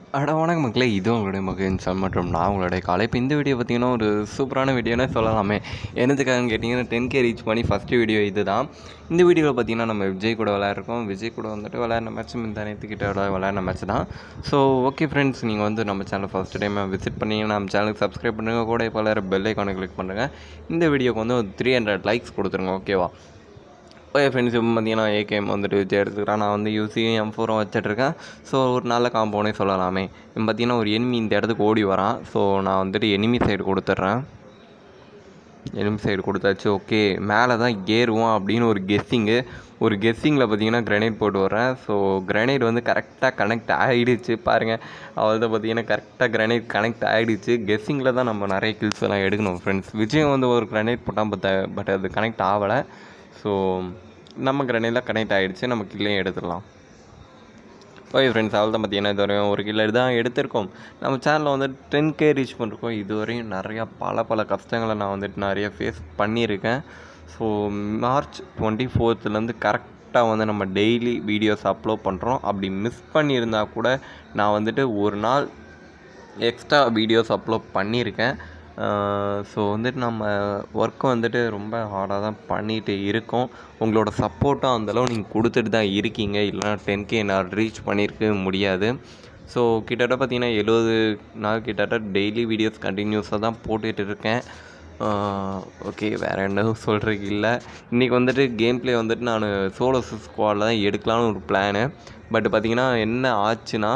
அட வணக்கம் மக்களே இது உங்களுடைய மகன் சார் மற்றும் நான் உங்களுடைய காலை இப்போ இந்த வீடியோ பார்த்தீங்கன்னா ஒரு சூப்பரான வீடியோனே சொல்லலாமே என்னத்துக்காகன்னு கேட்டிங்கன்னா டென் கே ரீச் பண்ணி ஃபஸ்ட்டு வீடியோ இது தான் இந்த வீடியோவில் பார்த்தீங்கன்னா நம்ம விஜய் கூட விளையாடுறோம் விஜய் கூட வந்துட்டு விளையாடின மேட்ச் இந்த நேற்றுக்கிட்ட விளையாடின மேட்ச் தான் ஸோ ஓகே ஃப்ரெண்ட்ஸ் நீங்கள் வந்து நம்ம சேனல் ஃபஸ்ட் டைம் விசிட் பண்ணீங்கன்னா நம்ம சேனலுக்கு சப்ஸ்கிரைப் பண்ணுங்கள் கூட இப்போ வேறு பெல் ஐக்கானை கிளிக் பண்ணுங்கள் இந்த வீடியோக்கு வந்து ஒரு த்ரீ ஹண்ட்ரட் லைக்ஸ் கொடுத்துருங்க ஓகேவா ஓகே ஃப்ரெண்ட்ஸ் இப்போ பார்த்தீங்கன்னா ஏகேஎம் வந்துட்டு வச்சு எடுத்துக்கிறேன் நான் வந்து யூசியும் எம் ஃபோரும் வச்சிட்ருக்கேன் ஸோ ஒரு நல்ல காம்போனே சொல்லலாமே இப்போ பார்த்தீங்கன்னா ஒரு எனிமி இந்த இடத்துக்கு ஓடி வரான் ஸோ நான் வந்துட்டு எனிமி சைடு கொடுத்துட்றேன் எனிமி சைடு கொடுத்தாச்சு ஓகே மேலே தான் ஏறுவோம் அப்படின்னு ஒரு கெஸ்ஸிங்கு ஒரு கெஸ்ஸிங்கில் பார்த்தீங்கன்னா கிரனைட் போட்டு வரேன் ஸோ கிரனைட் வந்து கரெக்டாக கனெக்ட் ஆகிடுச்சு பாருங்கள் அவள் தான் பார்த்தீங்கன்னா கரெக்டாக கிரனைட் கனெக்ட் ஆகிடுச்சு கெஸ்ஸிங்கில் தான் நம்ம நிறைய கில்ஸ் எல்லாம் எடுக்கணும் ஃப்ரெண்ட்ஸ் விஜய் வந்து ஒரு கிரனைட் போட்டால் பட் பட் அது கனெக்ட் ஆகலை ஸோ நம்ம கிரனைடில் கனெக்ட் ஆகிடுச்சு நம்ம கில்லையும் எடுத்துடலாம் ஓகே ஃப்ரெண்ட்ஸ் அவள் தான் பார்த்தீங்கன்னா இதுவரையும் ஒரு கிலோ தான் எடுத்திருக்கோம் நம்ம சேனலில் வந்து டென் கே ரீச் பண்ணிருக்கோம் இதுவரையும் நிறையா பல பல கஷ்டங்களை நான் வந்துட்டு நிறைய ஃபேஸ் பண்ணியிருக்கேன் ஸோ மார்ச் டுவெண்ட்டி ஃபோர்த்துலேருந்து கரெக்டாக வந்து நம்ம டெய்லி வீடியோஸ் அப்லோட் பண்ணுறோம் அப்படி மிஸ் பண்ணியிருந்தா கூட நான் வந்துட்டு ஒரு நாள் எக்ஸ்ட்ரா வீடியோஸ் அப்லோட் பண்ணியிருக்கேன் ஸோ வந்துட்டு நம்ம ஒர்க்கை வந்துட்டு ரொம்ப ஹார்டாக தான் பண்ணிகிட்டு இருக்கோம் உங்களோட சப்போர்ட்டும் அந்தளவு நீங்கள் கொடுத்துட்டு தான் இருக்கீங்க இல்லைனா டென் கே நான் ரீச் பண்ணியிருக்க முடியாது ஸோ கிட்டத்தட்ட பார்த்தீங்கன்னா எழுபது நாள் கிட்டத்தட்ட டெய்லி வீடியோஸ் கண்டினியூஸாக தான் போட்டுட்டு இருக்கேன் ஓகே வேறு என்ன சொல்கிறதுக்கு இல்லை இன்றைக்கி வந்துட்டு கேம் ப்ளே வந்துட்டு நான் சோலோ ஸ்குவாடில் தான் எடுக்கலான்னு ஒரு பிளானு பட் பார்த்திங்கன்னா என்ன ஆச்சுன்னா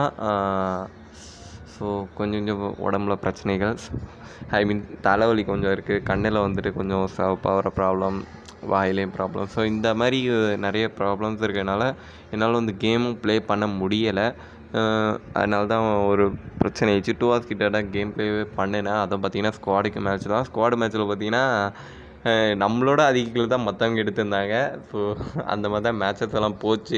ஸோ கொஞ்சம் கொஞ்சம் உடம்புல பிரச்சனைகள் ஐ மீன் தலைவலி கொஞ்சம் இருக்குது கண்ணில் வந்துட்டு கொஞ்சம் சிவப்பாகிற ப்ராப்ளம் வாயிலையும் ப்ராப்ளம் ஸோ இந்த மாதிரி நிறைய ப்ராப்ளம்ஸ் இருக்கிறதுனால என்னால் வந்து கேமும் ப்ளே பண்ண முடியலை அதனால தான் ஒரு பிரச்சனை ஆயிடுச்சு டூ ஹவர்ஸ் கிட்ட கேம் ப்ளேவே பண்ணினேன் அதை பார்த்தீங்கன்னா ஸ்குவாடுக்கு மேட்ச் தான் ஸ்குவாடு மேட்ச்சில் பார்த்தீங்கன்னா நம்மளோட அதிகங்கள் தான் மற்றவங்க எடுத்திருந்தாங்க ஸோ அந்த மாதிரி தான் மேட்சஸ் எல்லாம் போச்சு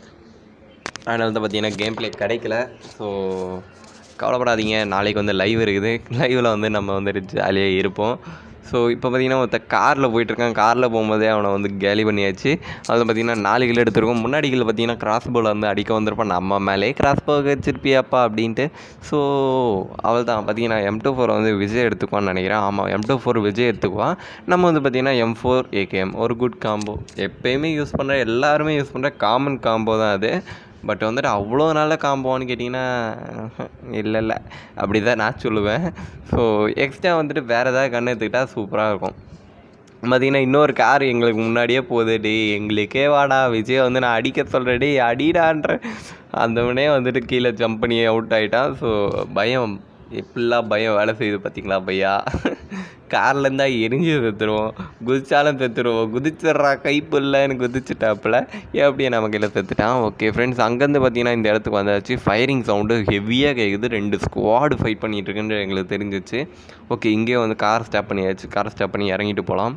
அதனால தான் பார்த்தீங்கன்னா கேம் ப்ளே கிடைக்கல ஸோ கவலைப்படாதீங்க நாளைக்கு வந்து லைவ் இருக்குது லைவில் வந்து நம்ம வந்துட்டு ஜாலியாக இருப்போம் ஸோ இப்போ பார்த்தீங்கன்னா ஒருத்த காரில் போயிட்டுருக்கான் காரில் போகும்போதே அவனை வந்து கேலி பண்ணியாச்சு அது பார்த்தீங்கன்னா நாலு கிலோ எடுத்துருக்கோம் முன்னாடி கிலோ பார்த்தீங்கன்னா கிராஸ் போல் வந்து அடிக்க வந்திருப்பான் நம்ம மேலே கிராஸ் போ வச்சிருப்பியாப்பா அப்படின்ட்டு ஸோ அவள் தான் பார்த்தீங்கன்னா எம் டூ ஃபோர் வந்து விஜய் எடுத்துக்குவான்னு நினைக்கிறேன் ஆமாம் எம் டூ ஃபோர் விஜய் எடுத்துக்குவான் நம்ம வந்து பார்த்தீங்கன்னா எம் ஃபோர் ஏகேஎம் ஒரு குட் காம்போ எப்போயுமே யூஸ் பண்ணுற எல்லாருமே யூஸ் பண்ணுற காமன் காம்போ தான் அது பட் வந்துட்டு அவ்வளோ நல்ல காம்போன்னு கேட்டிங்கன்னா இல்லை இல்லை அப்படி தான் நான் சொல்லுவேன் ஸோ எக்ஸ்ட்ரா வந்துட்டு வேறு ஏதாவது கண் எடுத்துக்கிட்டால் சூப்பராக இருக்கும் பார்த்தீங்கன்னா இன்னொரு கார் எங்களுக்கு முன்னாடியே போகுது டி எங்களுக்கே வாடா விஜய் வந்து நான் அடிக்க சொல்கிறேன் டி அடிடான்ற அந்தவனே வந்துட்டு கீழே ஜம்ப் பண்ணி அவுட் ஆகிட்டான் ஸோ பயம் எப்படிலாம் பயம் வேலை செய்யுது பார்த்தீங்களா பையா கார்லேருந்தா எரிஞ்சு செத்துருவோம் குதிச்சாலும் செத்துருவோம் குதிச்சிட்றா கைப்பு இல்லைன்னு குதிச்சுட்டாப்புல அப்படியே நம்ம கையில் செத்துட்டான் ஓகே ஃப்ரெண்ட்ஸ் அங்கேருந்து பார்த்தீங்கன்னா இந்த இடத்துக்கு வந்தாச்சு ஃபயரிங் சவுண்டு ஹெவியாக கேட்குது ரெண்டு ஸ்குவாடு ஃபைட் பண்ணிகிட்டு இருக்குன்னு எங்களுக்கு தெரிஞ்சிச்சு ஓகே இங்கேயே வந்து கார் ஸ்டாப் பண்ணியாச்சு கார் ஸ்டாப் பண்ணி இறங்கிட்டு போகலாம்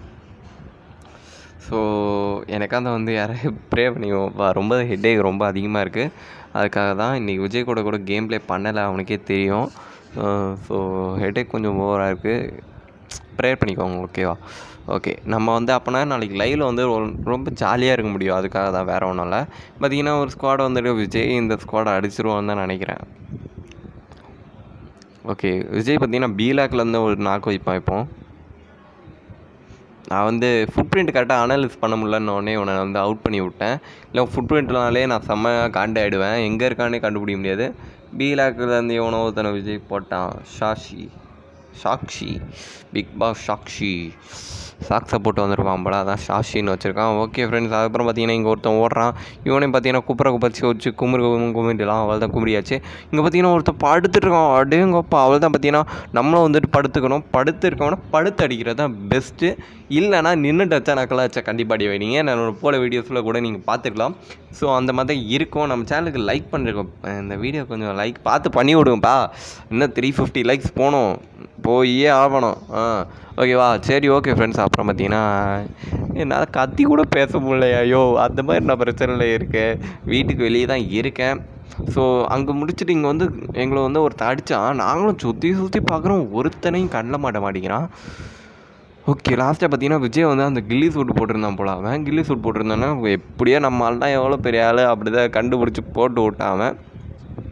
ஸோ எனக்காக வந்து யாரையும் ப்ரே பண்ணி ரொம்ப ஹெட்டேக் ரொம்ப அதிகமாக இருக்குது அதுக்காக தான் இன்றைக்கி விஜய் கூட கூட கேம் ப்ளே பண்ணலை அவனுக்கே தெரியும் ஸோ ஹெட்டேக் கொஞ்சம் ஓவராக இருக்குது ப்ரேயர் பண்ணிக்கோங்க ஓகேவா ஓகே நம்ம வந்து அப்போனா நாளைக்கு லைவில் வந்து ரொம்ப ஜாலியாக இருக்க முடியும் அதுக்காக தான் வேறு ஒன்றும் இல்லை பார்த்தீங்கன்னா ஒரு ஸ்குவாடை வந்துட்டு விஜய் இந்த ஸ்குவாடை அடிச்சிருவான்னு தான் நினைக்கிறேன் ஓகே விஜய் பார்த்தீங்கன்னா பீலாக்லேருந்து ஒரு நாக்கு வைப்பான் இப்போ நான் வந்து ஃபுட் பிரிண்ட் கரெக்டாக அனலைஸ் பண்ண முடியலன்னொடனே உன்னை வந்து அவுட் பண்ணி விட்டேன் இல்லை ஃபுட் பிரிண்ட்னாலே நான் செம்ம காண்டாயிடுவேன் எங்கே இருக்கானே கண்டுபிடிக்க முடியாது பீலாக்லேருந்து எவனோ ஒருத்தனை விஜய் போட்டான் ஷாஷி சாக்ஷி பிக் பாஸ் சாக்ஷி சாக்ஸை போட்டு வந்திருப்பான் போல அதான் ஷாஷின்னு வச்சுருக்கான் ஓகே ஃப்ரெண்ட்ஸ் அதுக்கப்புறம் பார்த்தீங்கன்னா இங்கே ஒருத்தன் ஓடுறான் இவனையும் பார்த்தீங்கன்னா குப்புற குப்பரிச்சு வச்சு குமுறு குமிட்டிலாம் அவள் தான் கும்பிடியாச்சு இங்கே பார்த்தீங்கன்னா ஒருத்தன் படுத்துட்டு இருக்கான் அடேங்கப்பா அவள் தான் பார்த்தீங்கன்னா நம்மளும் வந்துட்டு படுத்துக்கணும் படுத்து இருக்கவனா படுத்து அடிக்கிறது தான் பெஸ்ட்டு இல்லைனா நின்றுட்டு வச்சா நக்கலாக வச்சா கண்டிப்பாக அடி வைங்க நான் போல வீடியோஸில் கூட நீங்கள் பார்த்துக்கலாம் ஸோ அந்த மாதிரி தான் இருக்கும் நம்ம சேனலுக்கு லைக் பண்ணிருக்கோம் இந்த வீடியோ கொஞ்சம் லைக் பார்த்து பண்ணி விடுங்கப்பா இன்னும் த்ரீ ஃபிஃப்டி லைக்ஸ் போகணும் போயே ஆகணும் ஆ ஓகேவா சரி ஓகே ஃப்ரெண்ட்ஸ் அப்புறம் பார்த்தீங்கன்னா என்னால் கத்தி கூட பேச முடியலையோ அந்த மாதிரி நான் பிரச்சனையில் இருக்கேன் வீட்டுக்கு வெளியே தான் இருக்கேன் ஸோ அங்கே முடிச்சுட்டு இங்கே வந்து எங்களை வந்து ஒருத்தன் அடித்தான் நாங்களும் சுற்றி சுற்றி பார்க்குறோம் ஒருத்தனையும் கண்ணில் மாட்ட மாட்டேங்கிறான் ஓகே லாஸ்ட்டாக பார்த்தீங்கன்னா விஜய் வந்து அந்த கில்லி சூட் போட்டிருந்தான் போல அவன் கில்லி சூட் போட்டிருந்தானா எப்படியோ நம்ம ஆள் தான் எவ்வளோ பெரிய ஆள் அப்படி தான் கண்டுபிடிச்சி போட்டு விட்டான் அவன்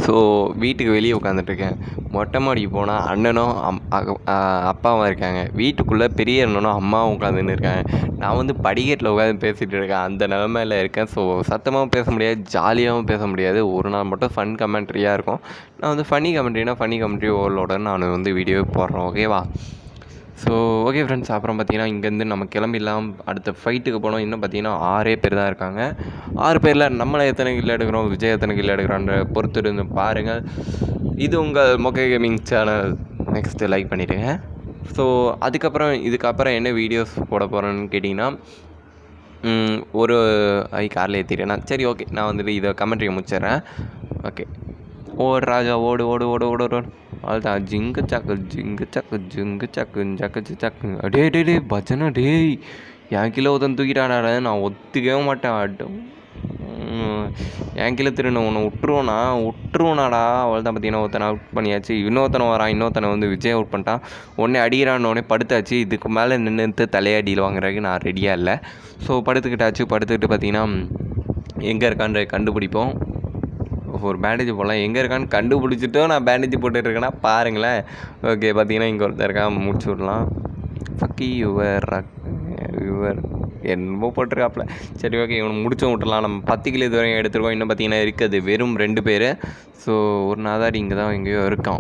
ஸோ வீட்டுக்கு வெளியே உட்காந்துட்ருக்கேன் மொட்டை மாடிக்கு போனால் அண்ணனும் அம் அக- ஆ, அப்பாவும் இருக்காங்க வீட்டுக்குள்ளே பெரிய அண்ணனும் அம்மாவும் உட்காந்துன்னு இருக்காங்க நான் வந்து படிக்கட்டில் உட்காந்து பேசிகிட்டு இருக்கேன் அந்த நிலமையில இருக்கேன் ஸோ சத்தமாகவும் பேச முடியாது ஜாலியாகவும் பேச முடியாது ஒரு நாள் மட்டும் ஃபன் கமெண்ட்ரியாக இருக்கும் நான் வந்து ஃபன்னி கமெண்ட்ரினா ஃபன்னி கமெண்ட்ரி ஓவரோட நான் வந்து வீடியோ போடுறேன் ஓகேவா ஸோ ஓகே ஃப்ரெண்ட்ஸ் அப்புறம் பார்த்தீங்கன்னா இங்கேருந்து நம்ம கிளம்பிடலாம் அடுத்த ஃபைட்டுக்கு போனோம் இன்னும் பார்த்தீங்கன்னா ஆறே பேர் தான் இருக்காங்க ஆறு பேரில் நம்மளை எத்தனை கிலோ எடுக்கிறோம் விஜய் எத்தனை கிலோ எடுக்கிறான்ற பொறுத்து இருந்து பாருங்கள் இது உங்கள் மொக்கை கேமிங் சேனல் நெக்ஸ்ட்டு லைக் பண்ணிவிடுங்க ஸோ அதுக்கப்புறம் இதுக்கப்புறம் என்ன வீடியோஸ் போட போகிறேன்னு கேட்டிங்கன்னா ம், ஒரு ஐ காரில் ஏற்றிட்டேன் சரி ஓகே நான் வந்துட்டு இதை கமெண்ட்ரியை முடிச்சிடுறேன் ஓகே ஓடு ராஜா ஓடு ஓடு ஓடு ஓடு ஓடு அவ்வளோதான் ஜிங்கு சக்கு ஜிங்கு சக்கு ஜிங்கு சக்கு ஜக்கு சக்கு டே டே டே பஜனை டேய் என் கிலோ ஒருத்தன் தூக்கிட்டாடா நான் ஒத்துக்கவே மாட்டேன் அட்டும் ம், என் கிலோ திருண்ண உன்னை விட்டுருவோண்ணா விட்டுருவோனாடா அவள் தான் பார்த்தீங்கன்னா ஒருத்தனை அவுட் பண்ணியாச்சு இன்னொருத்தனை வரான் இன்னொருத்தனை வந்து விஜய் அவுட் பண்ணிட்டான் உடனே அடிக்கிறான்னு உடனே படுத்தாச்சு இதுக்கு மேலே நின்று தலையடியில் வாங்குறதுக்கு நான் ரெடியாக இல்லை ஸோ படுத்துக்கிட்டாச்சு படுத்துக்கிட்டு பார்த்தீங்கன்னா எங்கே இருக்கான்ற கண்டுபிடிப்போம் ஒரு பேண்டேஜ் போடலாம் எங்கே இருக்கான்னு கண்டுபிடிச்சிட்டும் நான் பேண்டேஜ் போட்டுட்டு இருக்கேன்னா பாருங்களேன் ஓகே பார்த்தீங்கன்னா இங்கே ஒருத்தர் இருக்கான் முடிச்சு விடலாம் ஃபக்கி யுவர் யுவர் என்னமோ போட்டிருக்காப்புல சரி ஓகே இவனை முடிச்சு விட்டுலாம் நம்ம பத்து கிலோ இது வரைக்கும் எடுத்துருக்கோம் இன்னும் பார்த்தீங்கன்னா இருக்குது வெறும் ரெண்டு பேர் ஸோ ஒரு நாதாடி இங்கே தான் எங்கேயோ இருக்கான்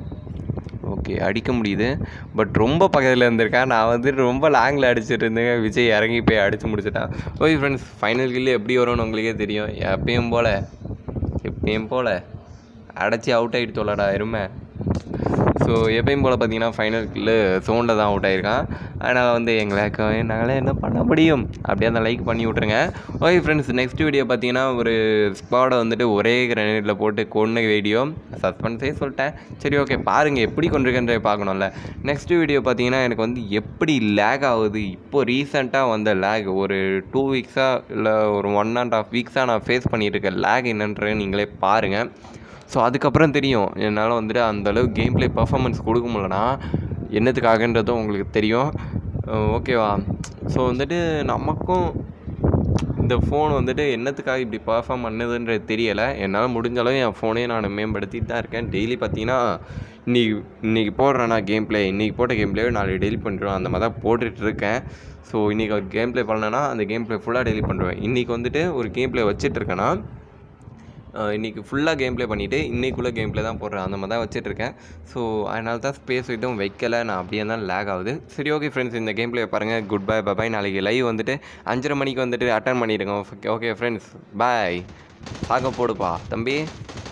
ஓகே அடிக்க முடியுது பட் ரொம்ப பக்கத்தில் இருந்திருக்கேன் நான் வந்துட்டு ரொம்ப லாங்கில் அடிச்சிட்டு இருந்தேங்க விஜய் இறங்கி போய் அடித்து முடிச்சிட்டான் ஓகே ஃப்ரெண்ட்ஸ் ஃபைனல் கில்லு எப்படி வரும்னு உங்களுக்கே தெரியும் எப்பயும் போல் எப்பயும் போல் அடைச்சி அவுட் ஆகிட்டு தொல்லடா எருமை ஸோ எப்பயும் போல் பார்த்தீங்கன்னா ஃபைனல் கில்லு சோனில் தான் அவுட் ஆயிருக்கான் அதனால் வந்து எங்களுக்கு என்னால என்ன பண்ண முடியும் அப்படியே அந்த லைக் பண்ணி விட்ருங்க ஓகே ஃப்ரெண்ட்ஸ் நெக்ஸ்ட் வீடியோ பார்த்தீங்கன்னா ஒரு ஸ்குவாடை வந்துட்டு ஒரே கிரனேட்டில் போட்டு கொண்டு வீடியோ சஸ்பென்ஸே சொல்லிட்டேன் சரி ஓகே பாருங்கள் எப்படி கொண்டிருக்கன்றதை பார்க்கணும்ல நெக்ஸ்ட் வீடியோ பார்த்தீங்கன்னா எனக்கு வந்து எப்படி லேக் ஆகுது இப்போ ரீசெண்டாக வந்த லேக் ஒரு டூ வீக்ஸாக இல்லை ஒரு ஒன் அண்ட் ஆஃப் வீக்ஸாக நான் ஃபேஸ் பண்ணிட்டு இருக்க லேக் என்னன்றதை நீங்களே பாருங்கள் ஸோ அதுக்கப்புறம் தெரியும் என்னால் வந்துட்டு அந்தளவு கேம் ப்ளே பர்ஃபார்மன்ஸ் கொடுக்க முடியலனா என்னத்துக்காகன்றதும் உங்களுக்கு தெரியும் ஓகேவா ஸோ வந்துட்டு நமக்கும் இந்த ஃபோன் வந்துட்டு என்னத்துக்காக இப்படி பர்ஃபார்ம் பண்ணுதுன்றது தெரியலை என்னால் முடிஞ்ச அளவு என் ஃபோனே நான் மேம்படுத்திட்டு தான் இருக்கேன் டெய்லி பார்த்தீங்கன்னா இன்னைக்கு இன்றைக்கி போடுறேன்னா கேம் ப்ளே இன்றைக்கி போட்ட கேம் ப்ளே நாளைக்கு டெய்லி பண்ணுறோம் அந்த மாதிரி தான் போட்டுட்டு இருக்கேன் ஸோ இன்றைக்கி ஒரு கேம் ப்ளே பண்ணேன்னா அந்த கேம் ப்ளே ஃபுல்லாக டெய்லி பண்ணுவேன் இன்றைக்கி வந்துட்டு ஒரு கேம் ப்ளே வச்சிட்டு இருக்கேன்னா அஹ் இன்னைக்கு ஃபுல்லாக கேம் ப்ளே பண்ணிவிட்டு இன்னைக்குள்ளே கேம் ப்ளே தான் போடுறேன் அந்த மாதிரி தான் வச்சிட்ருக்கேன் ஸோ அதனால தான் ஸ்பேஸ் எதுவும் வைக்கல நான் அப்படியே தான் லேக் ஆகுது சரி ஓகே ஃப்ரெண்ட்ஸ் இந்த கேம் ப்ளே பாருங்கள் குட் பை பபாய் நாளைக்கு லைவ் வந்துட்டு அஞ்சரை மணிக்கு வந்துட்டு அட்டன் பண்ணிடுங்க ஓகே ஃப்ரெண்ட்ஸ் பாய் சாக போடுப்பா தம்பி